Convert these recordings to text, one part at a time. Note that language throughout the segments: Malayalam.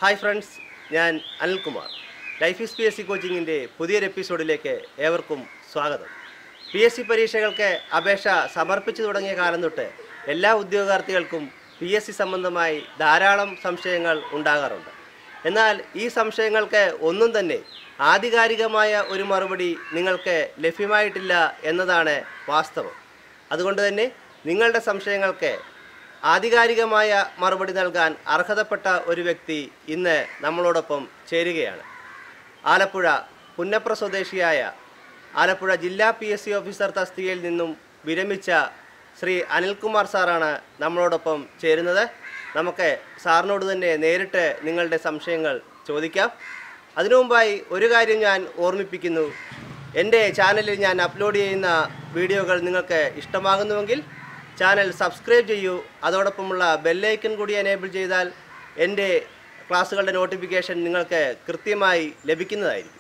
ഹായ് ഫ്രണ്ട്സ് ഞാൻ Anilkumar life is P S C കോച്ചിങ്ങിൻ്റെ പുതിയൊരു എപ്പിസോഡിലേക്ക് ഏവർക്കും സ്വാഗതം പി എസ് സി പരീക്ഷകൾക്ക് അപേക്ഷ സമർപ്പിച്ചു തുടങ്ങിയ കാലം തൊട്ട് എല്ലാ ഉദ്യോഗാർത്ഥികൾക്കും പി എസ് സി സംബന്ധമായി ധാരാളം സംശയങ്ങൾ ഉണ്ടാകാറുണ്ട് എന്നാൽ ഈ സംശയങ്ങൾക്ക് ഒന്നും തന്നെ ആധികാരികമായ ഒരു മറുപടി നിങ്ങൾക്ക് ലഭ്യമായിട്ടില്ല എന്നതാണ് വാസ്തവം അതുകൊണ്ട് തന്നെ നിങ്ങളുടെ സംശയങ്ങൾക്ക് ആധികാരികമായ മറുപടി നൽകാൻ അർഹതപ്പെട്ട ഒരു വ്യക്തി ഇന്ന് നമ്മളോടൊപ്പം ചേരുകയാണ് ആലപ്പുഴ പുന്നപ്ര സ്വദേശിയായ ആലപ്പുഴ ജില്ലാ പി എസ് സി ഓഫീസർ തസ്തികയിൽ നിന്നും വിരമിച്ച ശ്രീ അനിൽകുമാർ സാറാണ് നമ്മളോടൊപ്പം ചേരുന്നത് നമുക്ക് സാറിനോട് തന്നെ നേരിട്ട് നിങ്ങളുടെ സംശയങ്ങൾ ചോദിക്കാം അതിനു മുമ്പായി ഒരു കാര്യം ഞാൻ ഓർമ്മിപ്പിക്കുന്നു എൻ്റെ ചാനലിൽ ഞാൻ അപ്ലോഡ് ചെയ്യുന്ന വീഡിയോകൾ നിങ്ങൾക്ക് ഇഷ്ടമാകുന്നുവെങ്കിൽ ചാനൽ സബ്സ്ക്രൈബ് ചെയ്യൂ അതോടൊപ്പമുള്ള ബെല്ലൈക്കൺ കൂടി എനേബിൾ ചെയ്താൽ എൻ്റെ ക്ലാസ്സുകളുടെ നോട്ടിഫിക്കേഷൻ നിങ്ങൾക്ക് കൃത്യമായി ലഭിക്കുന്നതായിരിക്കും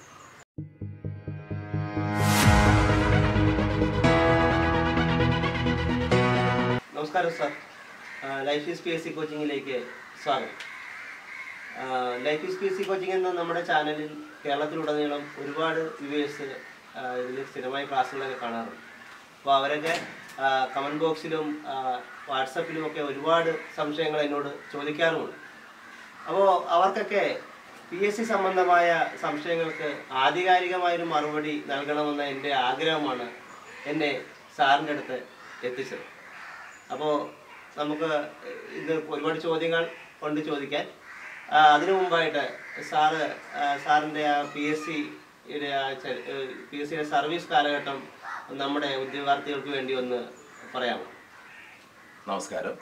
നമസ്കാരം sir life is P S C കോച്ചിങ്ങിലേക്ക് സ്വാഗതം life is P S C coaching എന്ന നമ്മുടെ ചാനലിൽ കേരളത്തിലുടനീളം ഒരുപാട് വ്യൂവേഴ്സ് ഇതിൽ സ്ഥിരമായി ക്ലാസ്സുകളൊക്കെ കാണാറുണ്ട് അപ്പോൾ അവരൊക്കെ കമൻറ്റ് ബോക്സിലും വാട്സപ്പിലും ഒക്കെ ഒരുപാട് സംശയങ്ങൾ എന്നോട് ചോദിക്കാറുമുണ്ട് അപ്പോൾ അവർക്കൊക്കെ പി എസ് സി സംബന്ധമായ സംശയങ്ങൾക്ക് ആധികാരികമായൊരു മറുപടി നൽകണമെന്ന എൻ്റെ ആഗ്രഹമാണ് എന്നെ സാറിൻ്റെ അടുത്ത് എത്തിച്ചത് അപ്പോൾ നമുക്ക് ഇന്ന് ഒരുപാട് ചോദ്യങ്ങൾ കൊണ്ട് ചോദിക്കാൻ ആ, അതിനു മുമ്പായിട്ട് സാറ് ആ, സാറിൻ്റെ ആ പി എസ് സിയുടെ പി എസ് സിയുടെ സർവീസ് കാലഘട്ടം നമ്മുടെ ഉദ്യോഗാർത്ഥികൾക്ക് വേണ്ടി ഒന്ന് പറയാമോ നമസ്കാരം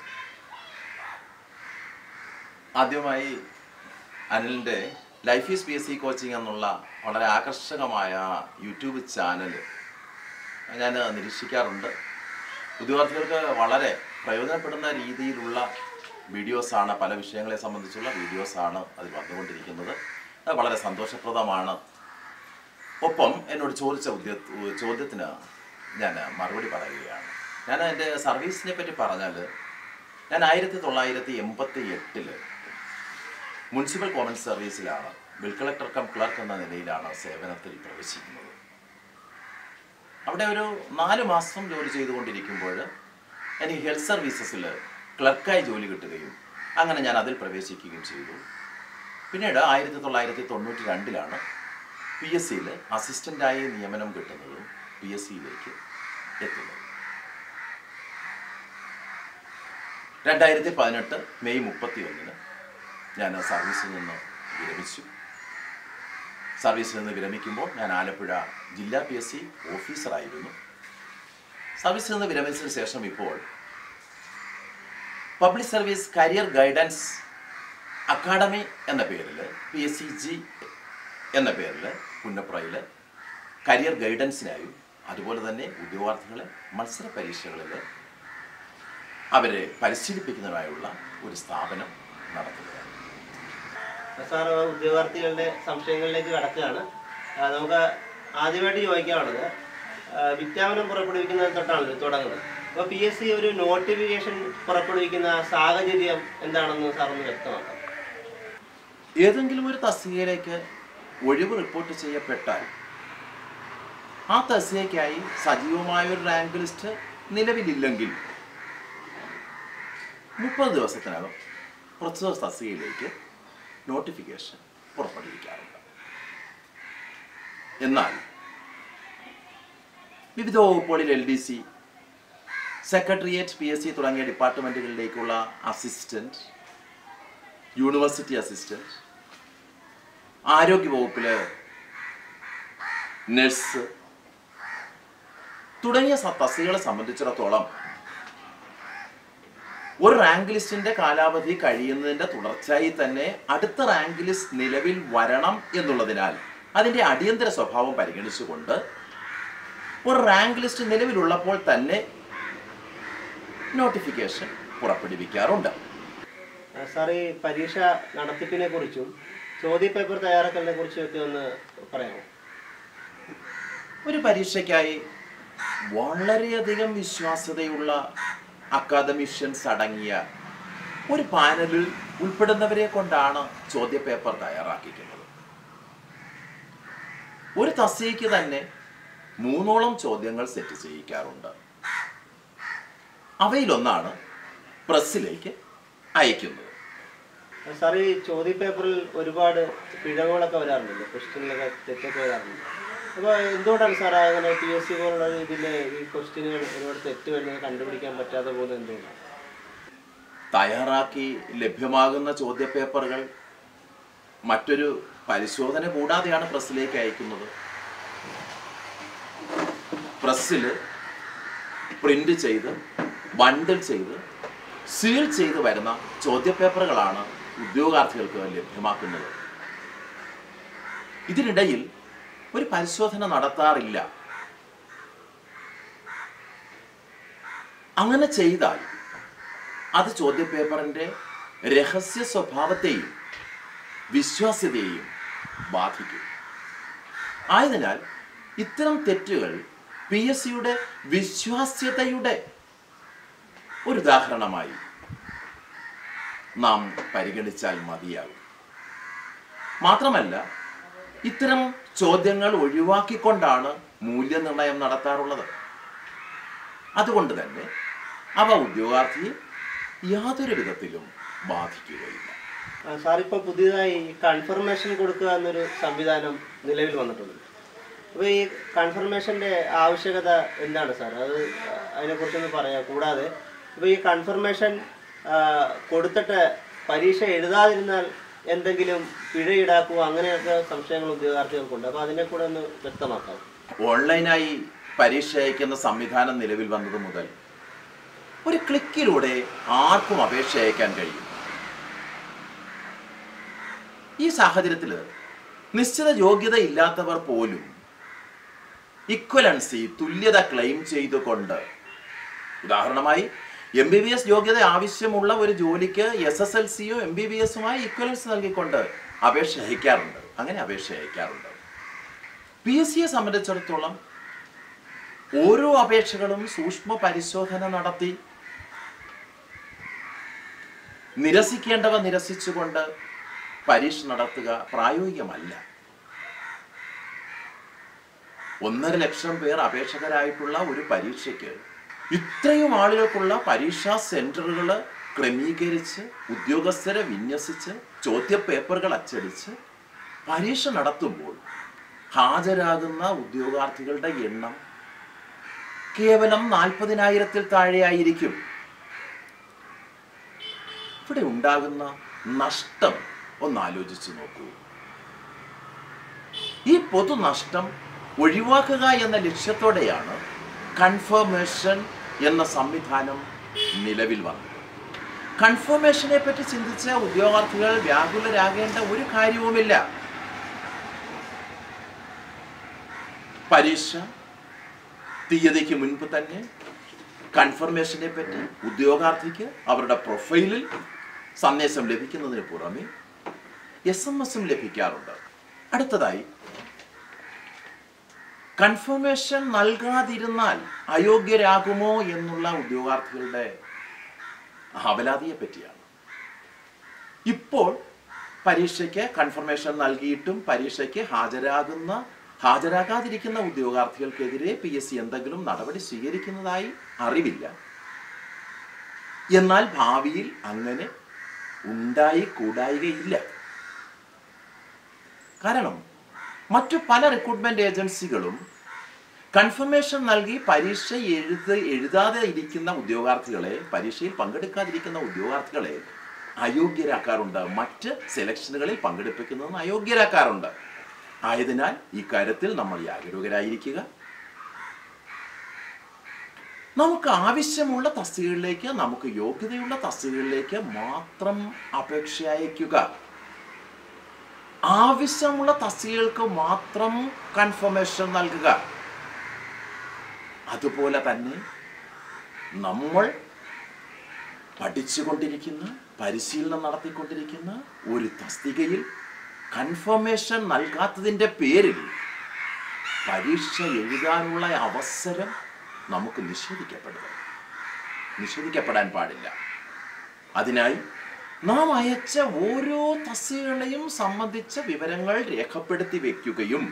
ആദ്യമായി അനിലിൻ്റെ life is P S C coaching എന്നുള്ള വളരെ ആകർഷകമായ യൂട്യൂബ് ചാനൽ ഞാൻ നിരീക്ഷിക്കാറുണ്ട് ഉദ്യോഗാർത്ഥികൾക്ക് വളരെ പ്രയോജനപ്പെടുന്ന രീതിയിലുള്ള വീഡിയോസാണ് പല വിഷയങ്ങളെ സംബന്ധിച്ചുള്ള വീഡിയോസാണ് അതിൽ വന്നുകൊണ്ടിരിക്കുന്നത് അത് വളരെ സന്തോഷപ്രദമാണ് ഒപ്പം എന്നോട് ചോദിച്ച ഉദ്യ ചോദ്യത്തിന് ഞാൻ മറുപടി പറയുകയാണ് ഞാൻ എൻ്റെ സർവീസിനെ പറ്റി പറഞ്ഞാൽ ഞാൻ ആയിരത്തി തൊള്ളായിരത്തി എൺപത്തി എട്ടില് മുനിസിപ്പൽ കോമൺ സർവീസിലാണ് ബിൽ കളക്ടർ കം ക്ലർക്ക് എന്ന നിലയിലാണ് സേവനത്തിൽ പ്രവേശിക്കുന്നത് അവിടെ ഒരു നാല് മാസം ജോലി ചെയ്തുകൊണ്ടിരിക്കുമ്പോൾ എനിക്ക് ഹെൽത്ത് സർവീസസിൽ ക്ലർക്കായി ജോലി കിട്ടുകയും അങ്ങനെ ഞാൻ അതിൽ പ്രവേശിക്കുകയും ചെയ്തു പിന്നീട് ആയിരത്തി തൊള്ളായിരത്തി തൊണ്ണൂറ്റി രണ്ടിലാണ് പി എസ് സിയിൽ അസിസ്റ്റൻ്റായി നിയമനം കിട്ടുന്നതും പി എസ് സിയിലേക്ക് എത്തുന്നത് രണ്ടായിരത്തി പതിനെട്ട് മെയ് മുപ്പത്തി ഒന്നിന് ഞാൻ സർവീസിൽ നിന്ന് വിരമിച്ചു സർവീസിൽ നിന്ന് വിരമിക്കുമ്പോൾ ഞാൻ ആലപ്പുഴ ജില്ലാ പി എസ് സി ഓഫീസറായിരുന്നു സർവീസിൽ നിന്ന് വിരമിച്ചതിന് ശേഷം ഇപ്പോൾ public service career guidance academy എന്ന പേരിൽ പി എസ് സി ജി എന്ന പേരിൽ പുന്നപ്രയിൽ കരിയർ ഗൈഡൻസിനായും അതുപോലെ തന്നെ ഉദ്യോഗാർത്ഥികളെ മത്സര പരീക്ഷകളിൽ അവരെ പരിശീലിപ്പിക്കുന്നതിനായുള്ള ഒരു സ്ഥാപനം നടത്തുകയാണ് സാർ ഉദ്യോഗാർത്ഥികളുടെ സംശയങ്ങളിലേക്ക് കടക്കുകയാണ് ആ, നമുക്ക് ആദ്യമായിട്ട് ചോദിക്കാനുള്ളത് ആ, വിജ്ഞാപനം പുറപ്പെടുവിക്കുന്നത് തൊട്ടാണല്ലോ തുടങ്ങുന്നത് അപ്പോൾ പി എസ് സി ഒരു നോട്ടിഫിക്കേഷൻ പുറപ്പെടുവിക്കുന്ന സാഹചര്യം എന്താണെന്ന് സാർ ഒന്ന് വ്യക്തമാക്കാം ഏതെങ്കിലും ഒരു തസ്തികയിലേക്ക് ഒഴിവ് റിപ്പോർട്ട് ചെയ്യപ്പെട്ടാൽ ആ തസ്തികയ്ക്കായി സജീവമായ ഒരു റാങ്ക് ലിസ്റ്റ് നിലവിലില്ലെങ്കിൽ മുപ്പത് ദിവസത്തിനകം പ്രസ്തുത തസ്തികയിലേക്ക് നോട്ടിഫിക്കേഷൻ പുറപ്പെടുവിക്കാറുണ്ട് എന്നാൽ വിവിധ വകുപ്പുകളിൽ L D C secretariat P S C തുടങ്ങിയ ഡിപ്പാർട്ട്മെൻറ്റുകളിലേക്കുള്ള അസിസ്റ്റൻറ്റ് യൂണിവേഴ്സിറ്റി അസിസ്റ്റൻറ്റ് ആരോഗ്യ വകുപ്പില് നഴ്സ് തുടങ്ങിയ സ- തസ്തികകളെ സംബന്ധിച്ചിടത്തോളം ഒരു റാങ്ക് ലിസ്റ്റിന്റെ കാലാവധി കഴിയുന്നതിന്റെ തുടർച്ചയായി തന്നെ അടുത്ത റാങ്ക് ലിസ്റ്റ് നിലവിൽ വരണം എന്നുള്ളതിനാൽ അതിന്റെ അടിയന്തര സ്വഭാവം പരിഗണിച്ചുകൊണ്ട് ഒരു റാങ്ക് ലിസ്റ്റ് നിലവിലുള്ളപ്പോൾ തന്നെ നോട്ടിഫിക്കേഷൻ പുറപ്പെടുവിക്കാറുണ്ട് ആ, സാർ ഈ പരീക്ഷ നടത്തിപ്പിനെ കുറിച്ചും ചോദ്യപേപ്പർ തയ്യാറാക്കലിനെ കുറിച്ചും ഒക്കെ ഒന്ന് പറയാമോ ഒരു പരീക്ഷയ്ക്കായി വളരെയധികം വിശ്വാസ്യതയുള്ള അക്കാദമിഷ്യൻസ് അടങ്ങിയ ഒരു പാനലിൽ ഉൾപ്പെടുന്നവരെ കൊണ്ടാണ് ചോദ്യപേപ്പർ തയ്യാറാക്കിക്കുന്നത് ഒരു തസ്തികയ്ക്ക് തന്നെ മൂന്നോളം ചോദ്യങ്ങൾ സെറ്റ് ചെയ്യിക്കാറുണ്ട് അവയിലൊന്നാണ് പ്രസ്സിലേക്ക് അയക്കുന്നത് സാർ ഈ ചോദ്യ പേപ്പറിൽ ഒരുപാട് പിഴവുകളൊക്കെ വരാറുണ്ടല്ലോ ക്വസ്റ്റ്യനിലൊക്കെ തെറ്റൊക്കെ വരാറുണ്ട് അപ്പോൾ എന്തുകൊണ്ടാണ് സാർ അങ്ങനെ പി എസ് സി പോലുള്ള ഇതിൽ ഈ ക്വസ്റ്റ്യനുകൾ ഒരുപാട് തെറ്റ് വരുന്നത് കണ്ടുപിടിക്കാൻ പറ്റാതെ പോകുന്നത് എന്തുകൊണ്ടാണ് തയ്യാറാക്കി ലഭ്യമാകുന്ന ചോദ്യപേപ്പറുകൾ മറ്റൊരു പരിശോധന കൂടാതെയാണ് പ്രസ്സിലേക്ക് അയക്കുന്നത് പ്രസ്സിൽ പ്രിന്റ് ചെയ്ത് ബണ്ടിൽ ചെയ്ത് സീൽ ചെയ്ത് വരുന്ന ചോദ്യപേപ്പറുകളാണ് ഉദ്യോഗാർത്ഥികൾക്ക് ലഭ്യമാക്കുന്നത് ഇതിനിടയിൽ ഒരു പരിശോധന നടത്താറില്ല അങ്ങനെ ചെയ്താൽ അത് ചോദ്യപേപ്പറിന്റെ രഹസ്യ സ്വഭാവത്തെയും വിശ്വാസ്യതയെയും ബാധിക്കും ആയതിനാൽ ഇത്തരം തെറ്റുകൾ പി എസ് സിയുടെ വിശ്വാസ്യതയുടെ ഒരു ഉദാഹരണമായി നാം പരിഗണിച്ചാൽ മതിയാകും മാത്രമല്ല ഇത്തരം ചോദ്യങ്ങൾ ഒഴിവാക്കിക്കൊണ്ടാണ് മൂല്യനിർണ്ണയം നടത്താറുള്ളത് അതുകൊണ്ട് തന്നെ അവ ഉദ്യോഗാർത്ഥിയെ യാതൊരു വിധത്തിലും ബാധിക്കുകയില്ല സാർ ഇപ്പോൾ പുതിയതായി കൺഫർമേഷൻ കൊടുക്കുക എന്നൊരു സംവിധാനം നിലവിൽ വന്നിട്ടുണ്ട് അപ്പോൾ ഈ കൺഫർമേഷൻ്റെ ആവശ്യകത എന്താണ് സാർ അത് അതിനെക്കുറിച്ചൊന്ന് പറയാം കൂടാതെ ഇപ്പോൾ ഈ കൺഫർമേഷൻ കൊടുത്തിട്ട് പരീക്ഷ എഴുതാതിരുന്നാൽ എന്തെങ്കിലും പിഴ ഈടാക്കുക അങ്ങനെയൊക്കെ സംശയങ്ങൾ ഉദ്യോഗാർത്ഥികൾക്കുണ്ട് അപ്പോൾ അതിനെ കൂടെ ഒന്ന് വ്യക്തമാക്കാം ഓൺലൈനായി പരീക്ഷ അയക്കുന്ന സംവിധാനം നിലവിൽ വന്നത് മുതൽ ഒരു ക്ലിക്കിലൂടെ ആർക്കും അപേക്ഷ അയക്കാൻ കഴിയും ഈ സാഹചര്യത്തിൽ നിശ്ചിത യോഗ്യത ഇല്ലാത്തവർ പോലും ഇക്വലൻസി തുല്യത ക്ലെയിം ചെയ്തുകൊണ്ട് ഉദാഹരണമായി എം ബി ബി എസ് യോഗ്യത ആവശ്യമുള്ള ഒരു ജോലിക്ക് എസ് എസ് എൽ സിയോ എം ബി ബി എസുമായി ഇക്വലൻസ് നൽകിക്കൊണ്ട് അപേക്ഷ അയക്കാറുണ്ട് അങ്ങനെ അപേക്ഷ അയക്കാറുണ്ട് പി എസ് സിയെ സംബന്ധിച്ചിടത്തോളം ഓരോ അപേക്ഷകളും സൂക്ഷ്മ പരിശോധന നടത്തി നിരസിക്കേണ്ടവ നിരസിച്ചുകൊണ്ട് പരീക്ഷ നടത്തുക പ്രായോഗികമല്ല ഒന്നര ലക്ഷം പേർ അപേക്ഷകരായിട്ടുള്ള ഒരു പരീക്ഷയ്ക്ക് ഇത്രയും ആളുകൾക്കുള്ള പരീക്ഷാ സെന്ററുകൾ ക്രമീകരിച്ച് ഉദ്യോഗസ്ഥരെ വിന്യസിച്ച് ചോദ്യപേപ്പറുകൾ അച്ചടിച്ച് പരീക്ഷ നടത്തുമ്പോൾ ഹാജരാകുന്ന ഉദ്യോഗാർത്ഥികളുടെ എണ്ണം കേവലം നാൽപ്പതിനായിരത്തിൽ താഴെയായിരിക്കും ഇവിടെ ഉണ്ടാകുന്ന നഷ്ടം ഒന്ന് ആലോചിച്ചു നോക്കൂ ഈ പൊതു നഷ്ടം ഒഴിവാക്കുക എന്ന ലക്ഷ്യത്തോടെയാണ് കൺഫർമേഷൻ എന്ന സംവിധാനം നിലവിൽ വന്നത് കൺഫർമേഷനെ പറ്റി ചിന്തിച്ച ഉദ്യോഗാർത്ഥികൾ വ്യാകുലരാകേണ്ട ഒരു കാര്യവുമില്ല പരീക്ഷ തീയതിക്ക് മുൻപ് തന്നെ കൺഫർമേഷനെ പറ്റി ഉദ്യോഗാർത്ഥിക്ക് അവരുടെ പ്രൊഫൈലിൽ സന്ദേശം ലഭിക്കുന്നതിന് പുറമെ എസ് എം എസും ലഭിക്കാറുണ്ട് അടുത്തതായി കൺഫർമേഷൻ നൽകാതിരുന്നാൽ അയോഗ്യരാകുമോ എന്നുള്ള ഉദ്യോഗാർത്ഥികളുടെ അവലാതിയെ പറ്റിയാണ് ഇപ്പോൾ പരീക്ഷയ്ക്ക് കൺഫർമേഷൻ നൽകിയിട്ടും പരീക്ഷയ്ക്ക് ഹാജരാകുന്ന ഹാജരാകാതിരിക്കുന്ന ഉദ്യോഗാർത്ഥികൾക്കെതിരെ പി എസ് സി എന്തെങ്കിലും നടപടി സ്വീകരിക്കുന്നതായി അറിവില്ല എന്നാൽ ഭാവിയിൽ അങ്ങനെ ഉണ്ടായി കൂടായികയില്ല കാരണം മറ്റു പല റിക്രൂട്ട്മെന്റ് ഏജൻസികളും കൺഫർമേഷൻ നൽകി പരീക്ഷ എഴുത എഴുതാതെ ഇരിക്കുന്ന ഉദ്യോഗാർത്ഥികളെ പരീക്ഷയിൽ പങ്കെടുക്കാതിരിക്കുന്ന ഉദ്യോഗാർത്ഥികളെ അയോഗ്യരാക്കാറുണ്ട് മറ്റ് സെലക്ഷനുകളിൽ പങ്കെടുപ്പിക്കുന്നതിന് അയോഗ്യരാക്കാറുണ്ട് ആയതിനാൽ ഇക്കാര്യത്തിൽ നമ്മൾ ജാഗരൂകരായിരിക്കുക നമുക്ക് ആവശ്യമുള്ള തസ്തികകളിലേക്ക് നമുക്ക് യോഗ്യതയുള്ള തസ്തികകളിലേക്ക് മാത്രം അപേക്ഷ അയക്കുക ആവശ്യമുള്ള തസ്തികകൾക്ക് മാത്രം കൺഫർമേഷൻ നൽകുക അതുപോലെ തന്നെ നമ്മൾ പഠിച്ചുകൊണ്ടിരിക്കുന്ന പരിശീലനം നടത്തിക്കൊണ്ടിരിക്കുന്ന ഒരു തസ്തികയിൽ കൺഫർമേഷൻ നൽകാത്തതിൻ്റെ പേരിൽ പരീക്ഷ എഴുതാനുള്ള അവസരം നമുക്ക് നിഷേധിക്കപ്പെടുക നിഷേധിക്കപ്പെടാൻ പാടില്ല അതിനായി നാം അയച്ച ഓരോ തസ്തികകളെയും സംബന്ധിച്ച വിവരങ്ങൾ രേഖപ്പെടുത്തി വെക്കുകയും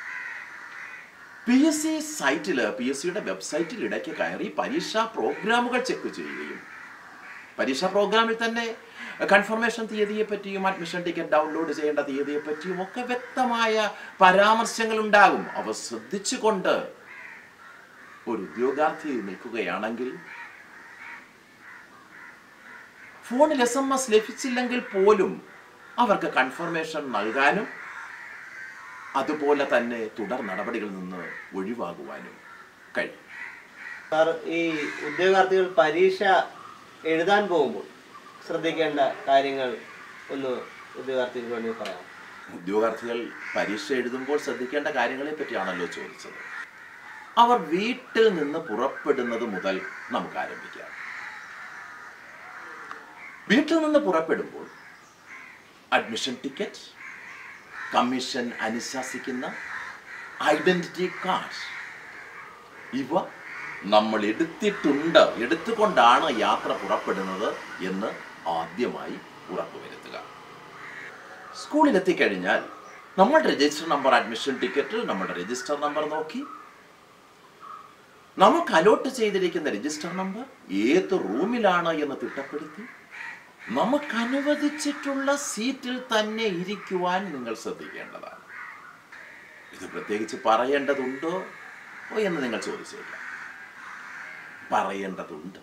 പി എസ് സി സൈറ്റിൽ പി എസ് സിയുടെ വെബ്സൈറ്റിൽ ഇടയ്ക്ക് കയറി പരീക്ഷാ പ്രോഗ്രാമുകൾ ചെക്ക് ചെയ്യുകയും പരീക്ഷാ പ്രോഗ്രാമിൽ തന്നെ കൺഫർമേഷൻ തീയതിയെ പറ്റിയും അഡ്മിഷൻ ടിക്കറ്റ് ഡൗൺലോഡ് ചെയ്യേണ്ട തീയതിയെ പറ്റിയും ഒക്കെ വ്യക്തമായ പരാമർശങ്ങൾ ഉണ്ടാകും അവ ശ്രദ്ധിച്ചുകൊണ്ട് ഒരു ഉദ്യോഗാർത്ഥി നിൽക്കുകയാണെങ്കിൽ ഫോണിൽ എസ് എം എസ് ലഭിച്ചില്ലെങ്കിൽ പോലും അവർക്ക് കൺഫർമേഷൻ നൽകാനും അതുപോലെ തന്നെ തുടർ നടപടികളിൽ നിന്ന് ഒഴിവാകുവാനും കഴിയും സാർ ഈ ഉദ്യോഗാർത്ഥികൾ പരീക്ഷ എഴുതാൻ പോകുമ്പോൾ ശ്രദ്ധിക്കേണ്ട കാര്യങ്ങൾ ഒന്ന് ഉദ്യോഗാർത്ഥികൾക്ക് വേണ്ടി പറയാം ഉദ്യോഗാർത്ഥികൾ പരീക്ഷ എഴുതുമ്പോൾ ശ്രദ്ധിക്കേണ്ട കാര്യങ്ങളെ പറ്റിയാണല്ലോ ചോദിച്ചത് അവർ വീട്ടിൽ നിന്ന് പുറപ്പെടുന്നത് മുതൽ നമുക്ക് ആരംഭിക്കാം വീട്ടിൽ നിന്ന് പുറപ്പെടുമ്പോൾ അഡ്മിഷൻ ടിക്കറ്റ് കമ്മീഷൻ അനുശാസിക്കുന്ന ഐഡന്റിറ്റി കാർഡ് ഇവ നമ്മൾ എടുത്തിട്ടുണ്ട് എടുത്തുകൊണ്ടാണ് യാത്ര പുറപ്പെടുന്നത് എന്ന് ആദ്യമായി ഉറപ്പുവരുത്തുക സ്കൂളിൽ എത്തിക്കഴിഞ്ഞാൽ നമ്മൾ രജിസ്റ്റർ നമ്പർ അഡ്മിഷൻ ടിക്കറ്റിൽ നമ്മുടെ രജിസ്റ്റർ നമ്പർ നോക്കി നമുക്ക് അലോട്ട് ചെയ്തിരിക്കുന്ന രജിസ്റ്റർ നമ്പർ ഏത് റൂമിലാണ് എന്ന് തിട്ടപ്പെടുത്തി നമുക്ക് അനുവദിച്ചിട്ടുള്ള സീറ്റിൽ തന്നെ ഇരിക്കുവാൻ നിങ്ങൾ ശ്രദ്ധിക്കേണ്ടതാണ് ഇത് പ്രത്യേകിച്ച് പറയേണ്ടതുണ്ടോ ഓ എന്ന് നിങ്ങൾ ചോദിച്ചേക്കാം പറയേണ്ടതുണ്ട്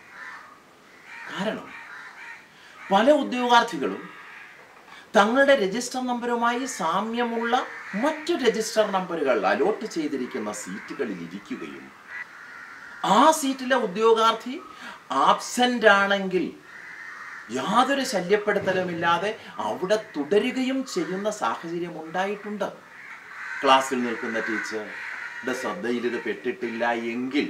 കാരണം പല ഉദ്യോഗാർത്ഥികളും തങ്ങളുടെ രജിസ്റ്റർ നമ്പറുമായി സാമ്യമുള്ള മറ്റു രജിസ്റ്റർ നമ്പറുകൾ അലോട്ട് ചെയ്തിരിക്കുന്ന സീറ്റുകളിൽ ഇരിക്കുകയും ആ സീറ്റിലെ ഉദ്യോഗാർത്ഥി ആബ്സെന്റ് ആണെങ്കിൽ യാതൊരു ശല്യപ്പെടുത്തലുമില്ലാതെ അവിടെ തുടരുകയും ചെയ്യുന്ന സാഹചര്യം ഉണ്ടായിട്ടുണ്ട് ക്ലാസ്സിൽ നിൽക്കുന്ന ടീച്ചറുടെ ശ്രദ്ധയിൽ ഇത് പെട്ടിട്ടില്ല എങ്കിൽ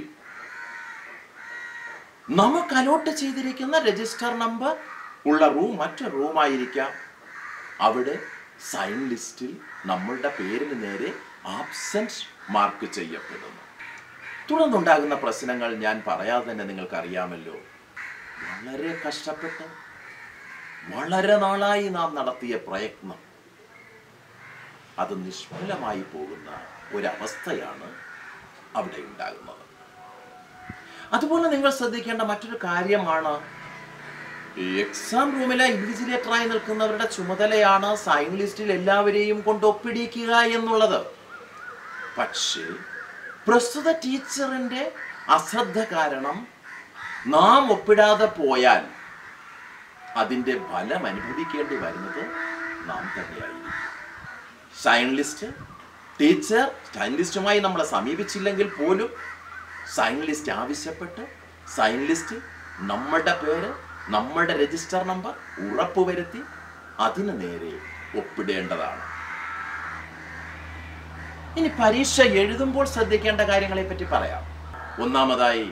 നമുക്ക് അലോട്ട് ചെയ്തിരിക്കുന്ന രജിസ്റ്റർ നമ്പർ ഉള്ള റൂം മറ്റു റൂമായിരിക്കാം അവിടെ സൈൻ ലിസ്റ്റിൽ നമ്മളുടെ പേരിന് നേരെ ആബ്സെന്റ് മാർക്ക് ചെയ്യപ്പെടുന്നു തുടർന്നുണ്ടാകുന്ന പ്രശ്നങ്ങൾ ഞാൻ പറയാതെ തന്നെ നിങ്ങൾക്ക് അറിയാമല്ലോ വളരെ കഷ്ടപ്പെട്ട് വളരെ നാളായി നാം നടത്തിയ പ്രയത്നം അത് നിഷ്ഫലമായി പോകുന്ന ഒരവസ്ഥയാണ് അവിടെ ഉണ്ടാകുന്നത് അതുപോലെ നിങ്ങൾ ശ്രദ്ധിക്കേണ്ട മറ്റൊരു കാര്യമാണ് ഈ എക്സാം റൂമിലെ ഇൻവിജിലേറ്ററായി നിൽക്കുന്നവരുടെ ചുമതലയാണ് സൈൻ ലിസ്റ്റിൽ എല്ലാവരെയും കൊണ്ട് ഒപ്പിടിക്കുക എന്നുള്ളത് പക്ഷേ പ്രസ്തുത ടീച്ചറിന്റെ അശ്രദ്ധ കാരണം നാം ഒപ്പിടാതെ പോയാൽ അതിന്റെ ഫലം അനുഭവിക്കേണ്ടി വരുന്നത് നാം തന്നെയായിരിക്കും സൈൻ ലിസ്റ്റ് ടീച്ചർ സൈൻ ലിസ്റ്റുമായി നമ്മളെ സമീപിച്ചില്ലെങ്കിൽ പോലും സൈൻ ലിസ്റ്റ് ആവശ്യപ്പെട്ട് സൈൻ ലിസ്റ്റ് നമ്മുടെ പേര് നമ്മുടെ രജിസ്റ്റർ നമ്പർ ഉറപ്പുവരുത്തി അതിന് നേരെ ഒപ്പിടേണ്ടതാണ് ഇനി പരീക്ഷ എഴുതുമ്പോൾ ശ്രദ്ധിക്കേണ്ട കാര്യങ്ങളെ പറ്റി പറയാം ഒന്നാമതായി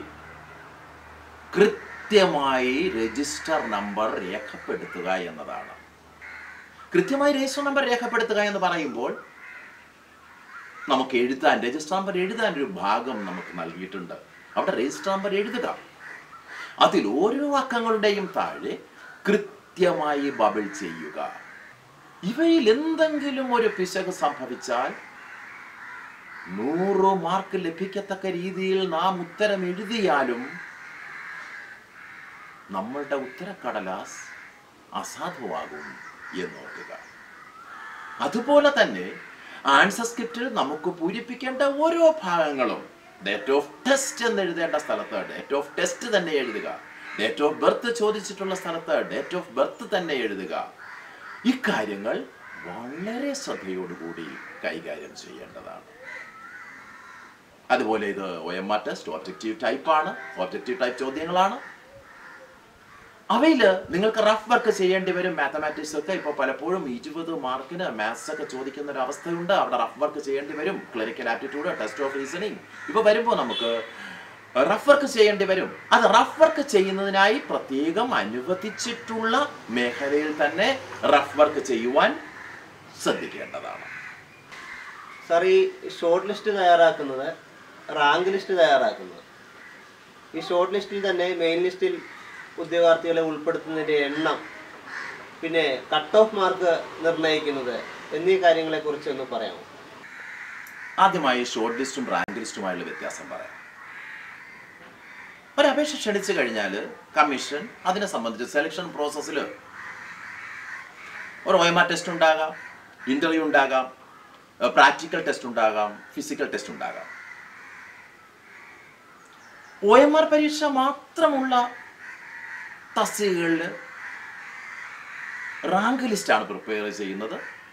കൃത്യമായി രജിസ്റ്റർ നമ്പർ രേഖപ്പെടുത്തുക എന്നതാണ് കൃത്യമായി രജിസ്റ്റർ നമ്പർ രേഖപ്പെടുത്തുക എന്ന് പറയുമ്പോൾ നമുക്ക് എഴുതാൻ രജിസ്റ്റർ നമ്പർ എഴുതാൻ ഒരു ഭാഗം നമുക്ക് നൽകിയിട്ടുണ്ട് അവിടെ രജിസ്റ്റർ നമ്പർ എഴുതുക അതിൽ ഓരോ അക്കങ്ങളുടെയും താഴെ കൃത്യമായി ബബിൾ ചെയ്യുക ഇവയിൽ എന്തെങ്കിലും ഒരു പിശക് സംഭവിച്ചാൽ നൂറ് മാർക്ക് ലഭിക്കത്തക്ക രീതിയിൽ നാം ഉത്തരം എഴുതിയാലും നമ്മളുടെ ഉത്തരക്കടലാസ് അസാധുവാകും എന്നോർക്കുക അതുപോലെ തന്നെ ആൻസർ സ്ക്രിപ്റ്റിൽ നമുക്ക് പൂരിപ്പിക്കേണ്ട ഓരോ ഭാഗങ്ങളും ഡേറ്റ് ഓഫ് ടെസ്റ്റ് എന്ന് എഴുതേണ്ട സ്ഥലത്ത് ഡേറ്റ് ഓഫ് ടെസ്റ്റ് തന്നെ എഴുതുക ഡേറ്റ് ഓഫ് ബർത്ത് ചോദിച്ചിട്ടുള്ള സ്ഥലത്ത് ഡേറ്റ് ഓഫ് ബർത്ത് തന്നെ എഴുതുക ഇക്കാര്യങ്ങൾ വളരെ ശ്രദ്ധയോടുകൂടി കൈകാര്യം ചെയ്യേണ്ടതാണ് അതുപോലെ ഇത് O M R test objective type ആണ് ഒബ്ജക്റ്റീവ് ടൈപ്പ് ചോദ്യങ്ങളാണ് അവയിൽ നിങ്ങൾക്ക് റഫ് വർക്ക് ചെയ്യേണ്ടി വരും മാത്തമാറ്റിക്സ് ഒക്കെ ഇപ്പോൾ പലപ്പോഴും ഇരുപത് മാർക്കിന് മാത്സ് ഒക്കെ ചോദിക്കുന്ന ഒരു അവസ്ഥയുണ്ട് അവിടെ റഫ് വർക്ക് ചെയ്യേണ്ടി വരും clerical aptitude test of reasoning ഇപ്പോൾ വരുമ്പോൾ നമുക്ക് റഫ് വർക്ക് ചെയ്യേണ്ടി വരും അത് റഫ് വർക്ക് ചെയ്യുന്നതിനായി പ്രത്യേകം അനുവദിച്ചിട്ടുള്ള മേഖലയിൽ തന്നെ റഫ് വർക്ക് ചെയ്യുവാൻ ശ്രദ്ധിക്കേണ്ടതാണ് സാർ ഈ ഷോർട്ട് ലിസ്റ്റ് തയ്യാറാക്കുന്നത് റാങ്ക് ലിസ്റ്റ് തയ്യാറാക്കുന്നത് ഈ ഷോർട്ട് ലിസ്റ്റിൽ തന്നെ മെയിൻ ലിസ്റ്റിൽ ഉദ്യോഗാർത്ഥികളെ ഉൾപ്പെടുത്തുന്നതിൻ്റെ എണ്ണം പിന്നെ കട്ട് ഓഫ് മാർക്ക് നിർണ്ണയിക്കുന്നത് എന്നീ കാര്യങ്ങളെക്കുറിച്ച് ഒന്ന് പറയാമോ ആദ്യമായി ഷോർട്ട് ലിസ്റ്റും റാങ്ക് ലിസ്റ്റുമായുള്ള വ്യത്യാസം പറയാം ഒരു അപേക്ഷ ക്ഷണിച്ചു കഴിഞ്ഞാൽ കമ്മീഷൻ അതിനെ സംബന്ധിച്ച് സെലക്ഷൻ പ്രോസസ്സിൽ ഒരു ഒ എം ആർ ടെസ്റ്റ് ഉണ്ടാകാം ഇന്റർവ്യൂ ഉണ്ടാകാം പ്രാക്ടിക്കൽ ടെസ്റ്റ് ഉണ്ടാകാം ഫിസിക്കൽ ടെസ്റ്റ് ഉണ്ടാകാം ഒ എം ആർ പരീക്ഷ മാത്രമുള്ള തസ്തികകളിൽ റാങ്ക് ലിസ്റ്റാണ് പ്രിപ്പയർ ചെയ്യുന്നത്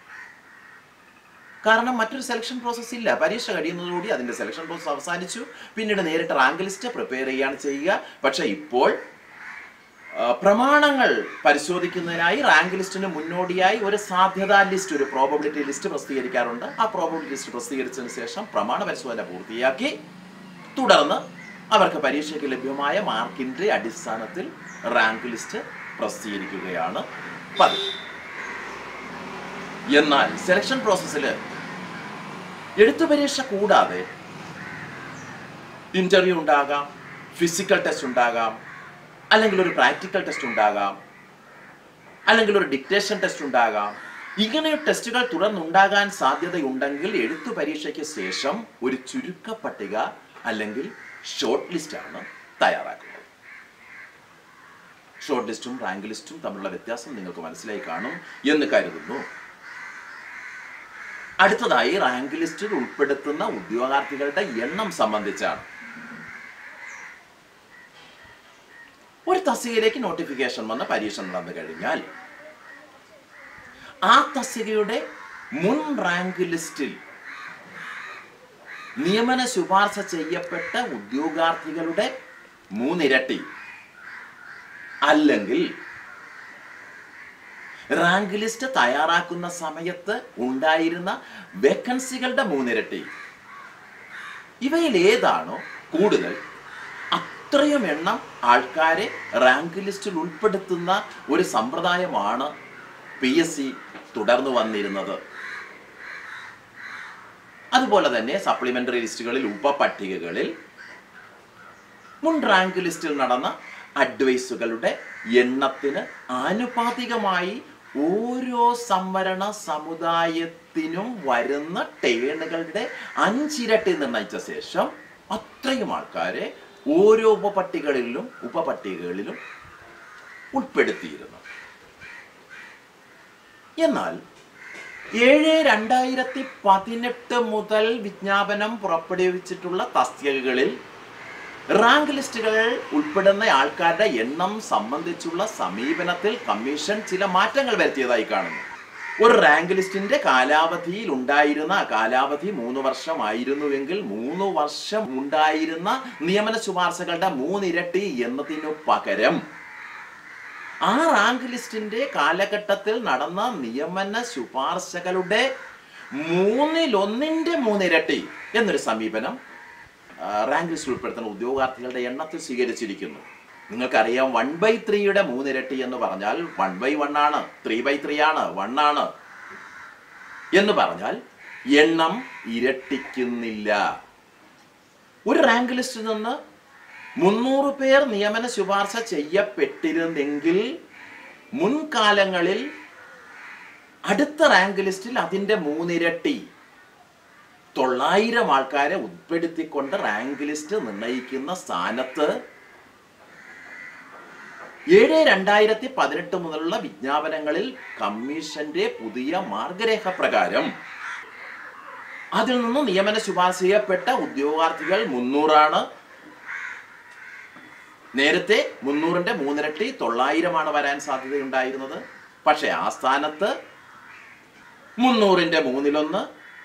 കാരണം മറ്റൊരു സെലക്ഷൻ പ്രോസസ്സ് ഇല്ല പരീക്ഷ കഴിയുന്നതോടുകൂടി അതിന്റെ സെലക്ഷൻ പ്രോസസ്സ് അവസാനിച്ചു പിന്നീട് നേരിട്ട് റാങ്ക് ലിസ്റ്റ് പ്രിപ്പയർ ചെയ്യുകയാണ് ചെയ്യുക പക്ഷെ ഇപ്പോൾ ആ, പ്രമാണങ്ങൾ പരിശോധിക്കുന്നതിനായി റാങ്ക് ലിസ്റ്റിന് മുന്നോടിയായി ഒരു സാധ്യതാ ലിസ്റ്റ് ഒരു പ്രോബബിലിറ്റി ലിസ്റ്റ് പ്രസിദ്ധീകരിക്കാറുണ്ട് ആ പ്രോബബിലിറ്റി ലിസ്റ്റ് പ്രസിദ്ധീകരിച്ചതിന് ശേഷം പ്രമാണ പരിശോധന പൂർത്തിയാക്കി തുടർന്ന് അവർക്ക് പരീക്ഷയ്ക്ക് ലഭ്യമായ മാർക്കിന്റെ അടിസ്ഥാനത്തിൽ റാങ്ക് ലിസ്റ്റ് പ്രസിദ്ധീകരിക്കുകയാണ് പതിവ് എന്നാൽ സെലക്ഷൻ പ്രോസസ്സിൽ എഴുത്തു പരീക്ഷ കൂടാതെ ഇന്റർവ്യൂ ഉണ്ടാകാം ഫിസിക്കൽ ടെസ്റ്റ് ഉണ്ടാകാം അല്ലെങ്കിൽ ഒരു പ്രാക്ടിക്കൽ ടെസ്റ്റ് ഉണ്ടാകാം അല്ലെങ്കിൽ ഒരു ഡിക്റ്റേഷൻ ടെസ്റ്റ് ഉണ്ടാകാം ഇങ്ങനെ ടെസ്റ്റുകൾ തുടർന്നുണ്ടാകാൻ സാധ്യതയുണ്ടെങ്കിൽ എഴുത്തു പരീക്ഷയ്ക്ക് ശേഷം ഒരു ചുരുക്ക പട്ടിക അല്ലെങ്കിൽ ഷോർട്ട് ലിസ്റ്റ് ആണ് തയ്യാറാക്കുന്നത് ഷോർട്ട് ലിസ്റ്റും റാങ്ക് ലിസ്റ്റും തമ്മിലുള്ള വ്യത്യാസം നിങ്ങൾക്ക് മനസ്സിലായി കാണും എന്ന് കരുതുന്നു അടുത്തതായി റാങ്ക് ലിസ്റ്റിൽ ഉൾപ്പെടുത്തുന്ന ഉദ്യോഗാർത്ഥികളുടെ എണ്ണം സംബന്ധിച്ചാണ് ഒരു തസ്തികയിലേക്ക് നോട്ടിഫിക്കേഷൻ വന്ന് പരീക്ഷ നടന്നു കഴിഞ്ഞാൽ ആ തസ്തികയുടെ മുൻ റാങ്ക് ലിസ്റ്റിൽ നിയമന ശുപാർശ ചെയ്യപ്പെട്ട ഉദ്യോഗാർത്ഥികളുടെ മൂന്നിരട്ടി അല്ലെങ്കിൽ റാങ്ക് ലിസ്റ്റ് തയ്യാറാക്കുന്ന സമയത്ത് ഉണ്ടായിരുന്ന വേക്കൻസികളുടെ മൂന്നിരട്ടി ഇവയിൽ ഏതാണോ കൂടുതൽ അത്രയും എണ്ണം ആൾക്കാരെ റാങ്ക് ലിസ്റ്റിൽ ഉൾപ്പെടുത്തുന്ന ഒരു സമ്പ്രദായമാണ് പി എസ് സി തുടർന്നു വന്നിരുന്നത് അതുപോലെ തന്നെ സപ്ലിമെന്ററി ലിസ്റ്റുകളിൽ ഉപപട്ടികകളിൽ മുൻ റാങ്ക് ലിസ്റ്റിൽ നടന്ന അഡ്വൈസുകളുടെ എണ്ണത്തിന് ആനുപാതികമായി ഓരോ സംവരണ സമുദായത്തിനും വരുന്ന ടേണുകളുടെ അഞ്ചിരട്ടി നിർണയിച്ച ശേഷം അത്രയും ആൾക്കാരെ ഓരോ ഉപപട്ടികകളിലും ഉപപട്ടികകളിലും ഉൾപ്പെടുത്തിയിരുന്നു എന്നാൽ ഏഴ് രണ്ടായിരത്തി പതിനെട്ട് മുതൽ വിജ്ഞാപനം പുറപ്പെടുവിച്ചിട്ടുള്ള തസ്തികകളിൽ റാങ്ക് ലിസ്റ്റുകൾ ഉൾപ്പെടുന്ന ആൾക്കാരുടെ എണ്ണം സംബന്ധിച്ചുള്ള സമീപനത്തിൽ കമ്മീഷൻ ചില മാറ്റങ്ങൾ വരുത്തിയതായി കാണുന്നു ഒരു റാങ്ക് ലിസ്റ്റിന്റെ കാലാവധിയിൽ ഉണ്ടായിരുന്ന ആ കാലാവധി മൂന്ന് വർഷമായിരുന്നുവെങ്കിൽ മൂന്ന് വർഷം ഉണ്ടായിരുന്ന നിയമന ശുപാർശകളുടെ മൂന്നിരട്ടി എന്നതിനു പകരം ആ റാങ്ക് ലിസ്റ്റിന്റെ കാലഘട്ടത്തിൽ നടന്ന നിയമന ശുപാർശകളുടെ മൂന്നിലൊന്നിന്റെ മൂന്നിരട്ടി എന്നൊരു സമീപനം ആ, റാങ്ക് ലിസ്റ്റിൽ ഉൾപ്പെടുത്തുന്ന ഉദ്യോഗാർത്ഥികളുടെ എണ്ണത്തിൽ സ്വീകരിച്ചിരിക്കുന്നു നിങ്ങൾക്കറിയാം വൺ ബൈ ത്രീയുടെ മൂന്നിരട്ടി എന്ന് പറഞ്ഞാൽ വൺ ബൈ വൺ ആണ് ത്രീ ബൈ ത്രീ ആണ് വൺ ആണ് എന്ന് പറഞ്ഞാൽ എണ്ണം ഇരട്ടിക്കുന്നില്ല ഒരു റാങ്ക് ലിസ്റ്റിൽ നിന്ന് മുന്നൂറ് പേർ നിയമന ശുപാർശ ചെയ്യപ്പെട്ടിരുന്നെങ്കിൽ മുൻകാലങ്ങളിൽ അടുത്ത റാങ്ക് ലിസ്റ്റിൽ അതിന്റെ മൂന്നിരട്ടി തൊള്ളായിരം ആൾക്കാരെ ഉൾപ്പെടുത്തിക്കൊണ്ട് റാങ്ക് ലിസ്റ്റ് നിർണയിക്കുന്ന സ്ഥാനത്ത് ഏഴ് രണ്ടായിരത്തി പതിനെട്ട് മുതലുള്ള വിജ്ഞാപനങ്ങളിൽ കമ്മീഷന്റെ പുതിയ മാർഗരേഖ പ്രകാരം അതിൽ നിന്ന് നിയമന ശുപാർശ ചെയ്യപ്പെട്ട ഉദ്യോഗാർത്ഥികൾ മുന്നൂറാണ് നേരത്തെ മുന്നൂറിന്റെ മൂന്നിരട്ടി തൊള്ളായിരമാണ് വരാൻ സാധ്യതയുണ്ടായിരുന്നത് പക്ഷെ ആ സ്ഥാനത്ത് മുന്നൂറിന്റെ മൂന്നിലൊന്ന്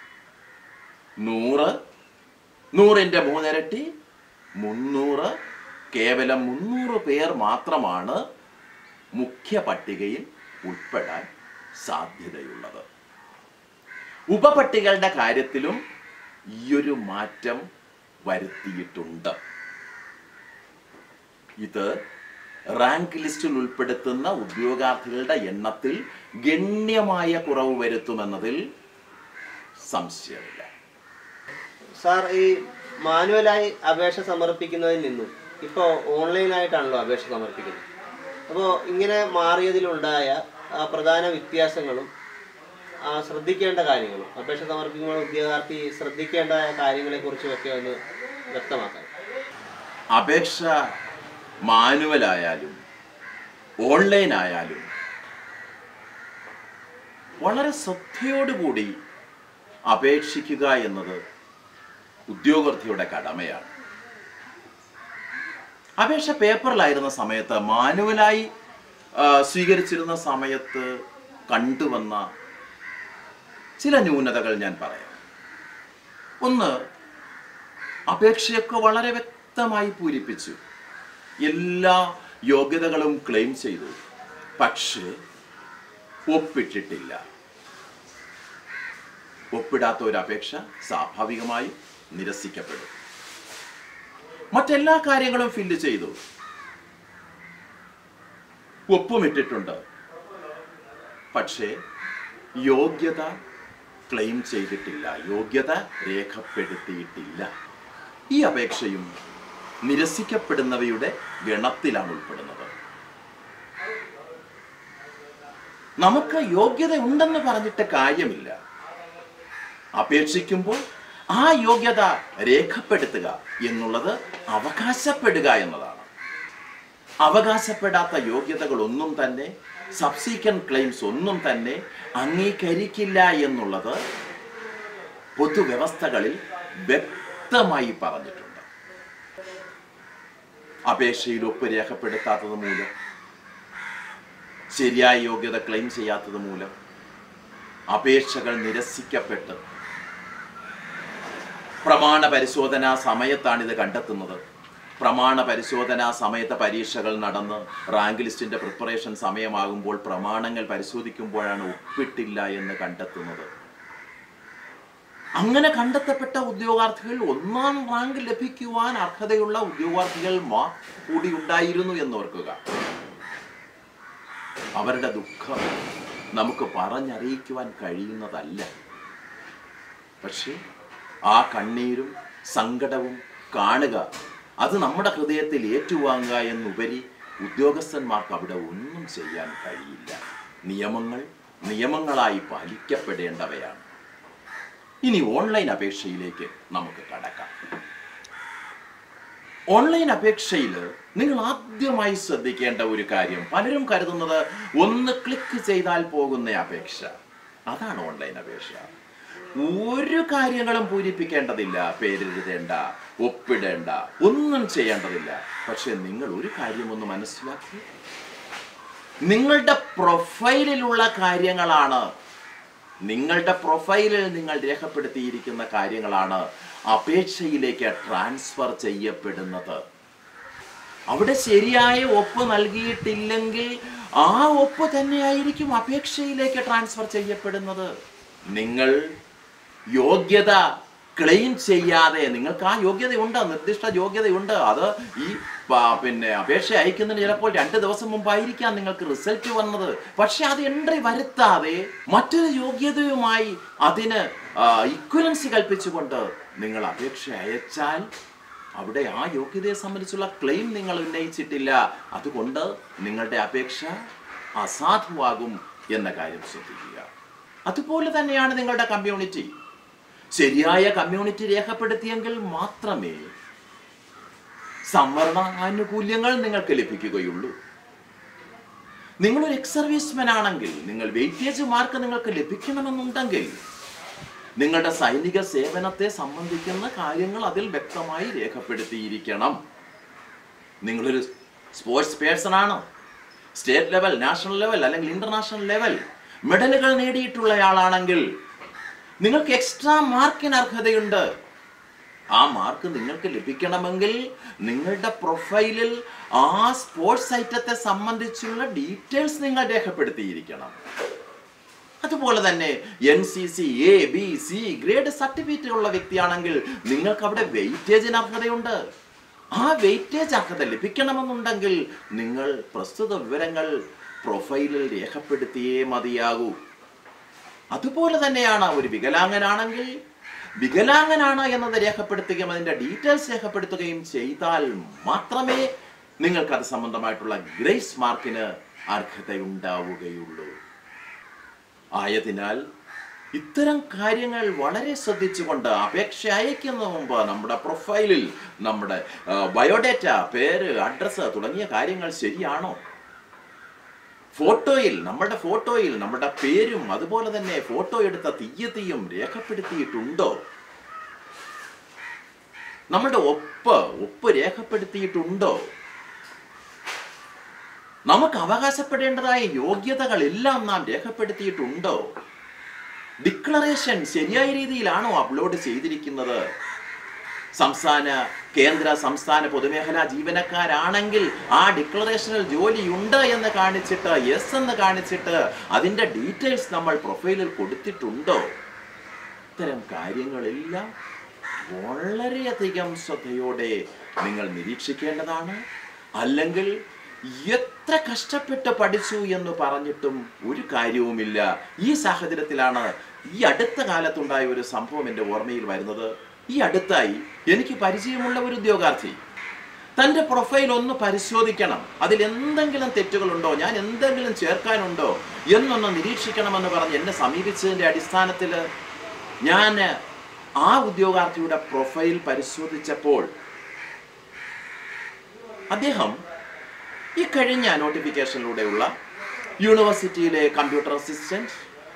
നൂറ് നൂറിന്റെ മൂന്നിരട്ടി മുന്നൂറ് കേവലം മുന്നൂറ് പേർ മാത്രമാണ് മുഖ്യ പട്ടികയിൽ ഉൾപ്പെടാൻ സാധ്യതയുള്ളത് ഉപപട്ടികകളുടെ കാര്യത്തിലും ഈയൊരു മാറ്റം വരുത്തിയിട്ടുണ്ട് ഇത് റാങ്ക് ലിസ്റ്റിൽ ഉൾപ്പെടുത്തുന്ന ഉദ്യോഗാർത്ഥികളുടെ എണ്ണത്തിൽ ഗണ്യമായ കുറവ് വരുത്തുമെന്നതിൽ സംശയമില്ല സാർ ഈ മാനുവലായി അപേക്ഷ സമർപ്പിക്കുന്നതിൽ നിന്നും ഇപ്പോൾ ഓൺലൈനായിട്ടാണല്ലോ അപേക്ഷ സമർപ്പിക്കുന്നത് അപ്പോൾ ഇങ്ങനെ മാറിയതിലുണ്ടായ ആ, പ്രധാന വ്യത്യാസങ്ങളും ആ, ശ്രദ്ധിക്കേണ്ട കാര്യങ്ങളും അപേക്ഷ സമർപ്പിക്കുമ്പോൾ ഉദ്യോഗാർത്ഥി ശ്രദ്ധിക്കേണ്ട കാര്യങ്ങളെക്കുറിച്ചുമൊക്കെ ഒന്ന് വ്യക്തമാക്കാം അപേക്ഷ മാനുവൽ ആയാലും ഓൺലൈൻ ആയാലും വളരെ ശ്രദ്ധയോടുകൂടി അപേക്ഷിക്കുക എന്നത് ഉദ്യോഗാർത്ഥിയുടെ കടമയാണ് അപേക്ഷ പേപ്പറിലായിരുന്ന സമയത്ത് മാനുവലായി ആ, സ്വീകരിച്ചിരുന്ന സമയത്ത് കണ്ടുവന്ന ചില ന്യൂനതകൾ ഞാൻ പറയാം ഒന്ന് അപേക്ഷയൊക്കെ വളരെ വ്യക്തമായി പൂരിപ്പിച്ചു എല്ലാ യോഗ്യതകളും ക്ലെയിം ചെയ്തു പക്ഷേ ഒപ്പിട്ടിട്ടില്ല ഒപ്പിടാത്ത ഒരു അപേക്ഷ സ്വാഭാവികമായും നിരസിക്കപ്പെടും മറ്റെല്ലാ കാര്യങ്ങളും ഫില്ല് ചെയ്തു ഒപ്പുമിട്ടിട്ടുണ്ട് പക്ഷേ യോഗ്യത ക്ലെയിം ചെയ്തിട്ടില്ല യോഗ്യത രേഖപ്പെടുത്തിയിട്ടില്ല ഈ അപേക്ഷയും നിരസിക്കപ്പെടുന്നവയുടെ ഗണത്തിലാണ് ഉൾപ്പെടുന്നത് നമുക്ക് യോഗ്യത ഉണ്ടെന്ന് പറഞ്ഞിട്ട് കാര്യമില്ല അപേക്ഷിക്കുമ്പോൾ ആ യോഗ്യത രേഖപ്പെടുത്തുക എന്നുള്ളത് അവകാശപ്പെടുക എന്നതാണ് അവകാശപ്പെടാത്ത യോഗ്യതകൾ ഒന്നും തന്നെ സബ്സീക്വന്റ് ക്ലെയിംസ് ഒന്നും തന്നെ അംഗീകരിക്കില്ല എന്നുള്ളത് പൊതുവ്യവസ്ഥകളിൽ വ്യക്തമായി പറഞ്ഞിട്ടുണ്ട് അപേക്ഷയിൽ ഒപ്പ് രേഖപ്പെടുത്താത്തത് മൂലം ശരിയായ യോഗ്യത ക്ലെയിം ചെയ്യാത്തത് മൂലം അപേക്ഷകൾ നിരസിക്കപ്പെട്ട് പ്രമാണ പരിശോധനാ സമയത്താണ് ഇത് കണ്ടെത്തുന്നത് പ്രമാണ പരിശോധനാ സമയത്ത് പരീക്ഷകൾ നടന്ന് റാങ്ക് ലിസ്റ്റിന്റെ പ്രിപ്പറേഷൻ സമയമാകുമ്പോൾ പ്രമാണങ്ങൾ പരിശോധിക്കുമ്പോഴാണ് ഒപ്പിട്ടില്ല എന്ന് കണ്ടെത്തുന്നത് അങ്ങനെ കണ്ടെത്തപ്പെട്ട ഉദ്യോഗാർത്ഥികൾ ഒന്നാം റാങ്ക് ലഭിക്കുവാൻ അർഹതയുള്ള ഉദ്യോഗാർത്ഥികൾ മാ കൂടി ഉണ്ടായിരുന്നു എന്ന് ഓർക്കുക അവരുടെ ദുഃഖം നമുക്ക് പറഞ്ഞറിയിക്കുവാൻ കഴിയുന്നതല്ല പക്ഷേ ആ കണ്ണീരും സങ്കടവും കാണുക അത് നമ്മുടെ ഹൃദയത്തിൽ ഏറ്റുവാങ്ങുക എന്നുപരി ഉദ്യോഗസ്ഥന്മാർക്ക് അവിടെ ഒന്നും ചെയ്യാൻ കഴിയില്ല നിയമങ്ങൾ നിയമങ്ങളായി പാലിക്കപ്പെടേണ്ടവയാണ് ഇനി ഓൺലൈൻ അപേക്ഷയിലേക്ക് നമുക്ക് കടക്കാം ഓൺലൈൻ അപേക്ഷയിൽ നിങ്ങൾ ആദ്യമായി ശ്രദ്ധിക്കേണ്ട ഒരു കാര്യം പലരും കരുതുന്നത് ഒന്ന് ക്ലിക്ക് ചെയ്താൽ പോകുന്ന അപേക്ഷ അതാണ് ഓൺലൈൻ അപേക്ഷ ഒരു കാര്യങ്ങളും പൂരിപ്പിക്കേണ്ടതില്ല പേരെഴുതേണ്ട ഒപ്പിടേണ്ട ഒന്നും ചെയ്യേണ്ടതില്ല പക്ഷെ നിങ്ങൾ ഒരു കാര്യം ഒന്ന് മനസ്സിലാക്കി നിങ്ങളുടെ പ്രൊഫൈലിലുള്ള കാര്യങ്ങളാണ് നിങ്ങളുടെ പ്രൊഫൈലിൽ നിങ്ങൾ രേഖപ്പെടുത്തിയിരിക്കുന്ന കാര്യങ്ങളാണ് അപേക്ഷയിലേക്ക് ട്രാൻസ്ഫർ ചെയ്യപ്പെടുന്നത് അവിടെ ശരിയായ ഒപ്പ് നൽകിയിട്ടില്ലെങ്കിൽ ആ ഒപ്പ് തന്നെയായിരിക്കും അപേക്ഷയിലേക്ക് ട്രാൻസ്ഫർ ചെയ്യപ്പെടുന്നത് നിങ്ങൾ യോഗ്യത ക്ലെയിം ചെയ്യാതെ നിങ്ങൾക്ക് ആ യോഗ്യതയുണ്ട് നിർദ്ദിഷ്ട യോഗ്യതയുണ്ട് അത് ഈ പ- പിന്നെ അപേക്ഷ അയക്കുന്നതിന് ചിലപ്പോൾ രണ്ട് ദിവസം മുമ്പായിരിക്കാം നിങ്ങൾക്ക് റിസൾട്ട് വന്നത് പക്ഷെ അത് എൻട്രി വരുത്താതെ മറ്റൊരു യോഗ്യതയുമായി അതിന് ഇക്വലൻസി കൽപ്പിച്ചുകൊണ്ട് നിങ്ങൾ അപേക്ഷ അയച്ചാൽ അവിടെ ആ യോഗ്യതയെ സംബന്ധിച്ചുള്ള ക്ലെയിം നിങ്ങൾ ഉന്നയിച്ചിട്ടില്ല അതുകൊണ്ട് നിങ്ങളുടെ അപേക്ഷ അസാധുവാകും എന്ന കാര്യം ശ്രദ്ധിക്കുക അതുപോലെ തന്നെയാണ് നിങ്ങളുടെ കമ്മ്യൂണിറ്റി ശരിയായ കമ്മ്യൂണിറ്റി രേഖപ്പെടുത്തിയെങ്കിൽ മാത്രമേ സംവരണ ആനുകൂല്യങ്ങൾ നിങ്ങൾക്ക് ലഭിക്കുകയുള്ളൂ നിങ്ങളൊരു എക്സ് സർവീസ്മാൻ ആണെങ്കിൽ നിങ്ങൾ വെയിറ്റേജ് മാർക്ക് നിങ്ങൾക്ക് ലഭിക്കണമെന്നുണ്ടെങ്കിൽ നിങ്ങളുടെ സൈനിക സേവനത്തെ സംബന്ധിക്കുന്ന കാര്യങ്ങൾ അതിൽ വ്യക്തമായി രേഖപ്പെടുത്തിയിരിക്കണം നിങ്ങളൊരു സ്പോർട്സ് പേഴ്സൺ ആണ് സ്റ്റേറ്റ് ലെവൽ നാഷണൽ ലെവൽ അല്ലെങ്കിൽ ഇന്റർനാഷണൽ ലെവൽ മെഡലുകൾ നേടിയിട്ടുള്ളയാളാണെങ്കിൽ നിങ്ങൾക്ക് എക്സ്ട്രാ മാർക്കിന് അർഹതയുണ്ട് ആ മാർക്ക് നിങ്ങൾക്ക് ലഭിക്കണമെങ്കിൽ നിങ്ങളുടെ പ്രൊഫൈലിൽ ആ സ്പോർട്സ് ഐറ്റത്തെ സംബന്ധിച്ചുള്ള ഡീറ്റെയിൽസ് നിങ്ങൾ രേഖപ്പെടുത്തിയിരിക്കണം അതുപോലെ തന്നെ N C C A B C grade certificate ഉള്ള വ്യക്തിയാണെങ്കിൽ നിങ്ങൾക്ക് അവിടെ വെയിറ്റേജിന് അർഹതയുണ്ട് ആ വെയിറ്റേജ് അർഹത ലഭിക്കണമെന്നുണ്ടെങ്കിൽ നിങ്ങൾ പ്രസ്തുത വിവരങ്ങൾ പ്രൊഫൈലിൽ രേഖപ്പെടുത്തിയേ മതിയാകൂ അതുപോലെ തന്നെയാണ് ഒരു വികലാംഗനാണെങ്കിൽ വികലാംഗനാണ് എന്നത് രേഖപ്പെടുത്തുകയും അതിന്റെ ഡീറ്റെയിൽസ് രേഖപ്പെടുത്തുകയും ചെയ്താൽ മാത്രമേ നിങ്ങൾക്ക് അത് സംബന്ധമായിട്ടുള്ള ഗ്രേസ് മാർക്കിന് അർഹതയുണ്ടാവുകയുള്ളൂ ആയതിനാൽ ഇത്തരം കാര്യങ്ങൾ വളരെ ശ്രദ്ധിച്ചുകൊണ്ട് അപേക്ഷ അയക്കുന്ന മുമ്പ് നമ്മുടെ പ്രൊഫൈലിൽ നമ്മുടെ ആ, ബയോഡേറ്റ പേര് അഡ്രസ്സ് തുടങ്ങിയ കാര്യങ്ങൾ ശരിയാണോ ഫോട്ടോയിൽ നമ്മുടെ ഫോട്ടോയിൽ നമ്മുടെ പേരും അതുപോലെ തന്നെ ഫോട്ടോ എടുത്ത തീയതിയും രേഖപ്പെടുത്തിയിട്ടുണ്ടോ നമ്മുടെ ഒപ്പ് ഒപ്പ് രേഖപ്പെടുത്തിയിട്ടുണ്ടോ നമുക്ക് അവകാശപ്പെടേണ്ടതായ യോഗ്യതകളെല്ലാം നാം രേഖപ്പെടുത്തിയിട്ടുണ്ടോ ഡിക്ലറേഷൻ ശരിയായ രീതിയിലാണോ അപ്ലോഡ് ചെയ്തിരിക്കുന്നത് സംസ്ഥാന കേന്ദ്ര സംസ്ഥാന പൊതുമേഖലാ ജീവനക്കാരാണെങ്കിൽ ആ ഡിക്ലറേഷനിൽ ജോലിയുണ്ട് എന്ന് കാണിച്ചിട്ട് യെസ് എന്ന് കാണിച്ചിട്ട് അതിന്റെ ഡീറ്റെയിൽസ് നമ്മൾ പ്രൊഫൈലിൽ കൊടുത്തിട്ടുണ്ടോ ഇത്തരം കാര്യങ്ങളെല്ലാം വളരെയധികം ശ്രദ്ധയോടെ നിങ്ങൾ നിരീക്ഷിക്കേണ്ടതാണ് അല്ലെങ്കിൽ എത്ര കഷ്ടപ്പെട്ട് പഠിച്ചു എന്ന് പറഞ്ഞിട്ടും ഒരു കാര്യവുമില്ല ഈ സാഹചര്യത്തിലാണ് ഈ അടുത്ത കാലത്തുണ്ടായ ഒരു സംഭവം എൻ്റെ ഓർമ്മയിൽ വരുന്നത് ഈ അടുത്തായി എനിക്ക് പരിചയമുള്ള ഒരു ഉദ്യോഗാർത്ഥി തൻ്റെ പ്രൊഫൈൽ ഒന്ന് പരിശോധിക്കണം അതിൽ എന്തെങ്കിലും തെറ്റുകളുണ്ടോ ഞാൻ എന്തെങ്കിലും ചേർക്കാനുണ്ടോ എന്നൊന്ന് നിരീക്ഷിക്കണമെന്ന് പറഞ്ഞ് എന്നെ സമീപിച്ചതിൻ്റെ അടിസ്ഥാനത്തിൽ ഞാൻ ആ ഉദ്യോഗാർത്ഥിയുടെ പ്രൊഫൈൽ പരിശോധിച്ചപ്പോൾ അദ്ദേഹം ഈ കഴിഞ്ഞ നോട്ടിഫിക്കേഷനിലൂടെയുള്ള യൂണിവേഴ്സിറ്റിയിലെ കമ്പ്യൂട്ടർ അസിസ്റ്റന്റ്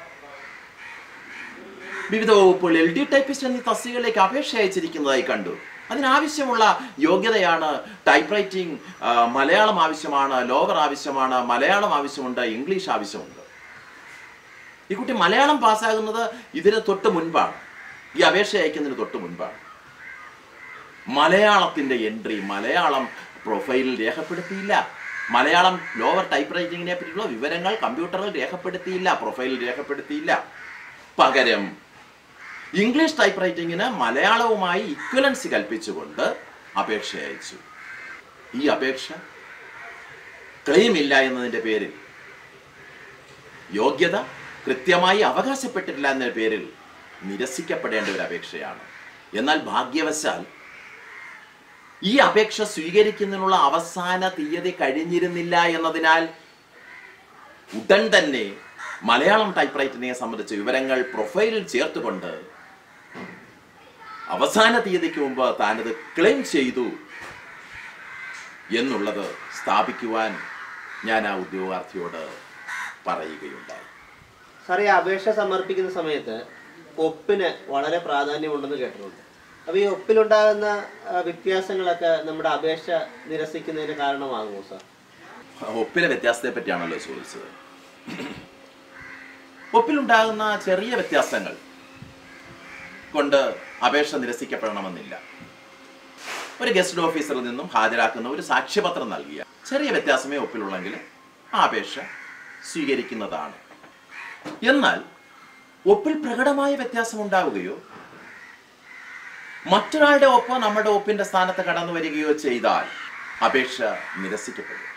വിവിധ വകുപ്പുകൾ എൽ ഡി ടൈപ്പിസ്റ്റ് എന്നീ തസ്തികകളിലേക്ക് അപേക്ഷ അയച്ചിരിക്കുന്നതായി കണ്ടു അതിനാവശ്യമുള്ള യോഗ്യതയാണ് ടൈപ്പ് റൈറ്റിംഗ് മലയാളം ആവശ്യമാണ് ലോവർ ആവശ്യമാണ് മലയാളം ആവശ്യമുണ്ട് ഇംഗ്ലീഷ് ആവശ്യമുണ്ട് ഈ കുട്ടി മലയാളം പാസ്സാകുന്നത് ഇതിന് തൊട്ട് മുൻപാണ് ഈ അപേക്ഷ അയക്കുന്നതിന് തൊട്ട് മുൻപാണ് മലയാളത്തിന്റെ എൻട്രി മലയാളം പ്രൊഫൈലിൽ രേഖപ്പെടുത്തിയില്ല മലയാളം ലോവർ ടൈപ്പ് റൈറ്റിങ്ങിനെ പറ്റിയുള്ള വിവരങ്ങൾ കമ്പ്യൂട്ടറിൽ രേഖപ്പെടുത്തിയില്ല പ്രൊഫൈലിൽ രേഖപ്പെടുത്തിയില്ല പകരം ഇംഗ്ലീഷ് ടൈപ്പ് റൈറ്റിങ്ങിന് മലയാളവുമായി ഇക്വലൻസി കൽപ്പിച്ചുകൊണ്ട് അപേക്ഷ അയച്ചു ഈ അപേക്ഷ ക്ലെയിം ഇല്ല എന്നതിന്റെ പേരിൽ യോഗ്യത കൃത്യമായി അവകാശപ്പെട്ടിട്ടില്ല എന്ന പേരിൽ നിരസിക്കപ്പെടേണ്ട ഒരു അപേക്ഷയാണ് എന്നാൽ ഭാഗ്യവശാൽ ഈ അപേക്ഷ സ്വീകരിക്കുന്നതിനുള്ള അവസാന തീയതി കഴിഞ്ഞിരുന്നില്ല എന്നതിനാൽ ഉടൻ തന്നെ മലയാളം ടൈപ്പ് റൈറ്റിനെ സംബന്ധിച്ച വിവരങ്ങൾ പ്രൊഫൈലിൽ ചേർത്തുകൊണ്ട് അവസാന തീയതിക്ക് മുമ്പ് താനത് ക്ലെയിം ചെയ്തു എന്നുള്ളത് സ്ഥാപിക്കുവാൻ ഞാൻ ആ ഉദ്യോഗാർത്ഥിയോട് പറയുകയുണ്ടായി സാർ ഈ അപേക്ഷ സമർപ്പിക്കുന്ന സമയത്ത് ഒപ്പിന് വളരെ പ്രാധാന്യമുണ്ടെന്ന് കേട്ടിട്ടുണ്ട് അപ്പോൾ ഈ ഒപ്പിലുണ്ടാകുന്ന ആ, വ്യത്യാസങ്ങളൊക്കെ നമ്മുടെ അപേക്ഷ നിരസിക്കുന്നതിന് കാരണമാകുമോ സാർ ഒപ്പിലെ വ്യത്യാസത്തെ പറ്റിയാണല്ലോ ചോദിച്ചത് ഒപ്പിലുണ്ടാകുന്ന ചെറിയ വ്യത്യാസങ്ങൾ കൊണ്ട് അപേക്ഷ നിരസിക്കപ്പെടണമെന്നില്ല ഒരു ഗസ്റ്റ് ഓഫീസറിൽ നിന്നും ഹാജരാക്കുന്ന ഒരു സാക്ഷ്യപത്രം നൽകിയ ചെറിയ വ്യത്യാസമേ ഒപ്പിലുള്ളെങ്കിൽ ആ അപേക്ഷ സ്വീകരിക്കുന്നതാണ് എന്നാൽ ഒപ്പിൽ പ്രകടമായ വ്യത്യാസം ഉണ്ടാവുകയോ മറ്റൊരാളുടെ ഒപ്പ് നമ്മുടെ ഒപ്പിന്റെ സ്ഥാനത്ത് കടന്നു വരികയോ ചെയ്താൽ അപേക്ഷ നിരസിക്കപ്പെടും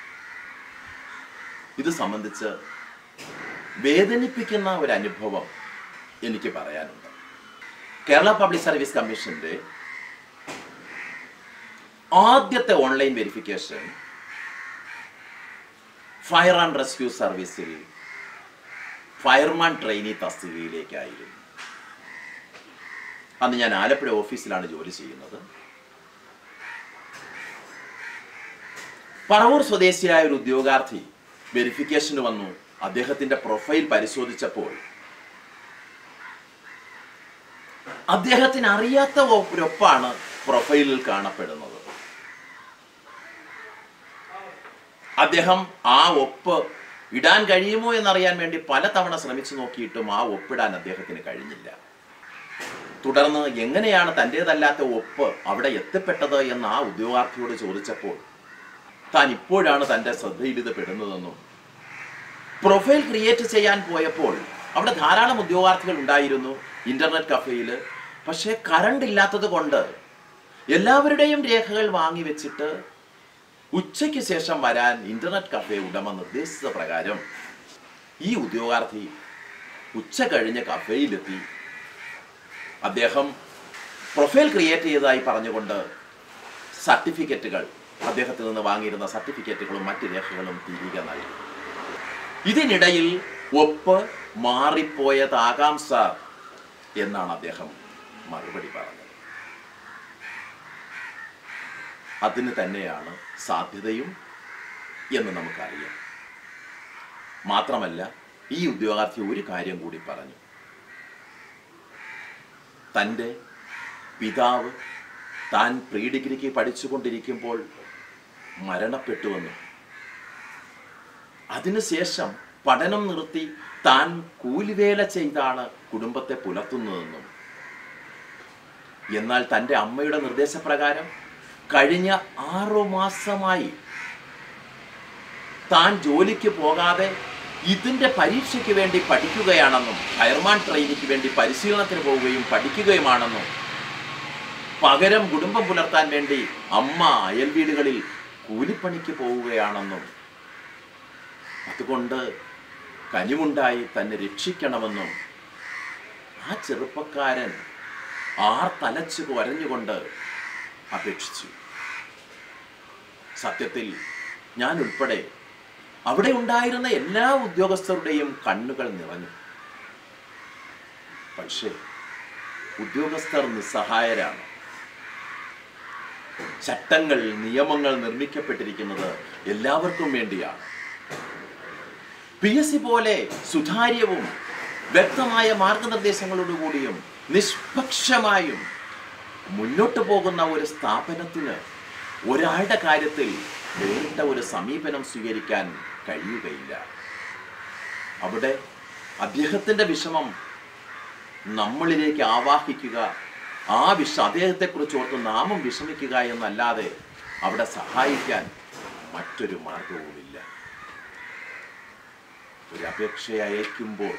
ഇത് സംബന്ധിച്ച് വേദനിപ്പിക്കുന്ന ഒരു അനുഭവം എനിക്ക് പറയാനുണ്ട് കേരള പബ്ലിക് സർവീസ് കമ്മീഷന്റെ ആദ്യത്തെ online verification fire and rescue സർവീസിൽ ഫയർമാൻ ട്രെയിനി തസ്തികയിലേക്കായിരുന്നു അന്ന് ഞാൻ ആലപ്പുഴ ഓഫീസിലാണ് ജോലി ചെയ്യുന്നത് പറവൂർ സ്വദേശിയായ ഒരു ഉദ്യോഗാർത്ഥി വെരിഫിക്കേഷന് വന്നു അദ്ദേഹത്തിന്റെ പ്രൊഫൈൽ പരിശോധിച്ചപ്പോൾ അദ്ദേഹത്തിന് അറിയാത്ത ഒരൊപ്പാണ് പ്രൊഫൈലിൽ കാണപ്പെടുന്നത് അദ്ദേഹം ആ ഒപ്പ് ഇടാൻ കഴിയുമോ എന്നറിയാൻ വേണ്ടി പലതവണ ശ്രമിച്ചു നോക്കിയിട്ടും ആ ഒപ്പിടാൻ അദ്ദേഹത്തിന് കഴിഞ്ഞില്ല തുടർന്ന് എങ്ങനെയാണ് തൻ്റേതല്ലാത്ത ഒപ്പ് അവിടെ എത്തിപ്പെട്ടത് എന്ന് ആ ഉദ്യോഗാർത്ഥിയോട് ചോദിച്ചപ്പോൾ താൻ ഇപ്പോഴാണ് തൻ്റെ ശ്രദ്ധയിൽ ഇത് പെടുന്നതെന്നും പ്രൊഫൈൽ ക്രിയേറ്റ് ചെയ്യാൻ പോയപ്പോൾ അവിടെ ധാരാളം ഉദ്യോഗാർത്ഥികൾ ഉണ്ടായിരുന്നു ഇന്റർനെറ്റ് കഫേയിൽ പക്ഷേ കറണ്ട് ഇല്ലാത്തത് കൊണ്ട് എല്ലാവരുടെയും രേഖകൾ വാങ്ങി വെച്ചിട്ട് ഉച്ചയ്ക്ക് ശേഷം വരാൻ ഇന്റർനെറ്റ് കഫേ ഉടമ നിർദ്ദേശിച്ച പ്രകാരം ഈ ഉദ്യോഗാർത്ഥി ഉച്ച കഴിഞ്ഞ് കഫേയിലെത്തി അദ്ദേഹം പ്രൊഫൈൽ ക്രിയേറ്റ് ചെയ്തതായി പറഞ്ഞുകൊണ്ട് സർട്ടിഫിക്കറ്റുകൾ അദ്ദേഹത്തിൽ നിന്ന് വാങ്ങിയിരുന്ന സർട്ടിഫിക്കറ്റുകളും മറ്റ് രേഖകളും തിരികെ നൽകി ഇതിനിടയിൽ ഒപ്പ് മാറിപ്പോയതാകാം സാർ എന്നാണ് അദ്ദേഹം മറുപടി പറഞ്ഞത് അതിന് തന്നെയാണ് സാധ്യതയും എന്ന് നമുക്കറിയാം മാത്രമല്ല ഈ ഉദ്യോഗാർത്ഥി ഒരു കാര്യം കൂടി പറഞ്ഞു തൻ്റെ പിതാവ് താൻ പ്രീ ഡിഗ്രിക്ക് പഠിച്ചുകൊണ്ടിരിക്കുമ്പോൾ മരണപ്പെട്ടുവെന്നും അതിനുശേഷം പഠനം നിർത്തി താൻ കൂലിവേല ചെയ്താണ് കുടുംബത്തെ പുലർത്തുന്നതെന്നും എന്നാൽ തൻ്റെ അമ്മയുടെ നിർദ്ദേശപ്രകാരം കഴിഞ്ഞ ആറു മാസമായി താൻ ജോലിക്ക് പോകാതെ ഇതിന്റെ പരീക്ഷയ്ക്ക് വേണ്ടി പഠിക്കുകയാണെന്നും ഫയർമാൻ ട്രെയിനിക്ക് വേണ്ടി പരിശീലനത്തിന് പോവുകയും പഠിക്കുകയുമാണെന്നും പകരം കുടുംബം പുലർത്താൻ വേണ്ടി അമ്മ അയൽ വീടുകളിൽ കൂലിപ്പണിക്ക് പോവുകയാണെന്നും അതുകൊണ്ട് കനിവുണ്ടായി തന്നെ രക്ഷിക്കണമെന്നും ആ ചെറുപ്പക്കാരൻ ആർ തലച്ചു വരഞ്ഞുകൊണ്ട് അപേക്ഷിച്ചു സത്യത്തിൽ ഞാൻ ഉൾപ്പെടെ അവിടെ ഉണ്ടായിരുന്ന എല്ലാ ഉദ്യോഗസ്ഥരുടെയും കണ്ണുകൾ നിറഞ്ഞു പക്ഷേ ഉദ്യോഗസ്ഥർ നിസ്സഹായരാണ് ചട്ടങ്ങൾ നിയമങ്ങൾ നിർമ്മിക്കപ്പെട്ടിരിക്കുന്നത് എല്ലാവർക്കും വേണ്ടിയാണ് പി എസ് സി പോലെ സുതാര്യവും വ്യക്തമായ മാർഗനിർദ്ദേശങ്ങളോടുകൂടിയും നിഷ്പക്ഷമായും മുന്നോട്ട് പോകുന്ന ഒരു സ്ഥാപനത്തിന് ഒരാളുടെ കാര്യത്തിൽ വേറിട്ട ഒരു സമീപനം സ്വീകരിക്കാൻ കഴിയുകയില്ല അവിടെ അദ്ദേഹത്തിൻ്റെ വിഷമം നമ്മളിലേക്ക് ആവാഹിക്കുക ആ വിഷ അദ്ദേഹത്തെക്കുറിച്ച് ഓർത്ത് നാമം വിഷമിക്കുക എന്നല്ലാതെ അവിടെ സഹായിക്കാൻ മറ്റൊരു മാർഗവുമില്ല ഒരു അപേക്ഷ അയക്കുമ്പോൾ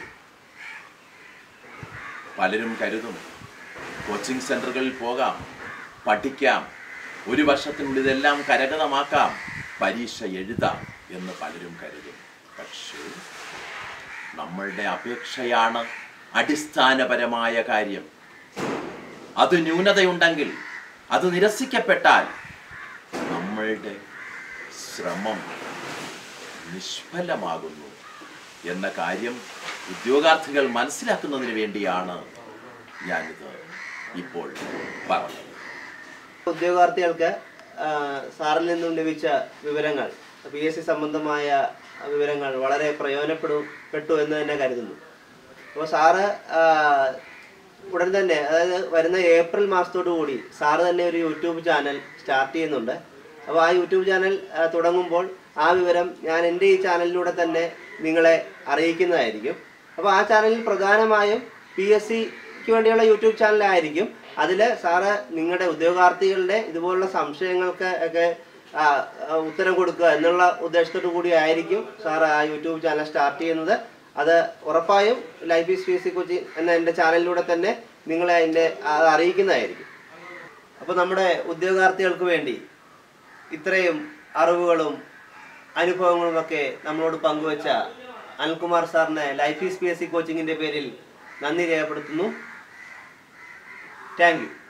പലരും കരുതും കോച്ചിങ് സെന്ററുകളിൽ പോകാം പഠിക്കാം ഒരു വർഷത്തിനുള്ളിൽ ഇതെല്ലാം കരഗതമാക്കാം പരീക്ഷ എഴുതാം എന്ന് പലരും കരുതും പക്ഷേ നമ്മളുടെ അപേക്ഷയാണ് അടിസ്ഥാനപരമായ കാര്യം അത് ന്യൂനതയുണ്ടെങ്കിൽ അത് നിരസിക്കപ്പെട്ടാൽ നമ്മളുടെ ശ്രമം നിഷ്ഫലമാകുന്നു എന്ന കാര്യം ഉദ്യോഗാർത്ഥികൾ മനസ്സിലാക്കുന്നതിന് വേണ്ടിയാണ് ഞാനിത് ഇപ്പോൾ പറഞ്ഞത് ഉദ്യോഗാർത്ഥികൾക്ക് ആ, സാറിൽ നിന്നും ലഭിച്ച വിവരങ്ങൾ പി എസ് സി സംബന്ധമായ വിവരങ്ങൾ വളരെ പ്രയോജനപ്പെടും പെട്ടു എന്ന് തന്നെ കരുതുന്നു അപ്പോൾ സാറ് ആ, ഉടൻ തന്നെ അതായത് വരുന്ന ഏപ്രിൽ മാസത്തോടു കൂടി സാറ് തന്നെ ഒരു യൂട്യൂബ് ചാനൽ സ്റ്റാർട്ട് ചെയ്യുന്നുണ്ട് അപ്പോൾ ആ യൂട്യൂബ് ചാനൽ ആ, തുടങ്ങുമ്പോൾ ആ വിവരം ഞാൻ എൻ്റെ ഈ ചാനലിലൂടെ തന്നെ നിങ്ങളെ അറിയിക്കുന്നതായിരിക്കും അപ്പോൾ ആ ചാനലിൽ പ്രധാനമായും പി എസ് സിക്ക് വേണ്ടിയുള്ള യൂട്യൂബ് ചാനലായിരിക്കും അതിൽ സാറ് നിങ്ങളുടെ ഉദ്യോഗാർത്ഥികളുടെ ഇതുപോലുള്ള സംശയങ്ങൾക്ക് ഒക്കെ ആ, ആ, ഉത്തരം കൊടുക്കുക എന്നുള്ള ഉദ്ദേശത്തോടു കൂടി ആയിരിക്കും സാർ ആ യൂട്യൂബ് ചാനൽ സ്റ്റാർട്ട് ചെയ്യുന്നത് അത് ഉറപ്പായും life is P S C coaching എന്ന എൻ്റെ ചാനലിലൂടെ തന്നെ നിങ്ങളെ അതിൻ്റെ അത് അറിയിക്കുന്നതായിരിക്കും അപ്പോൾ നമ്മുടെ ഉദ്യോഗാർത്ഥികൾക്ക് വേണ്ടി ഇത്രയും അറിവുകളും അനുഭവങ്ങളുമൊക്കെ നമ്മളോട് പങ്കുവച്ച അനിൽകുമാർ സാറിനെ life is P S C കോച്ചിങ്ങിൻ്റെ പേരിൽ നന്ദി രേഖപ്പെടുത്തുന്നു താങ്ക് യു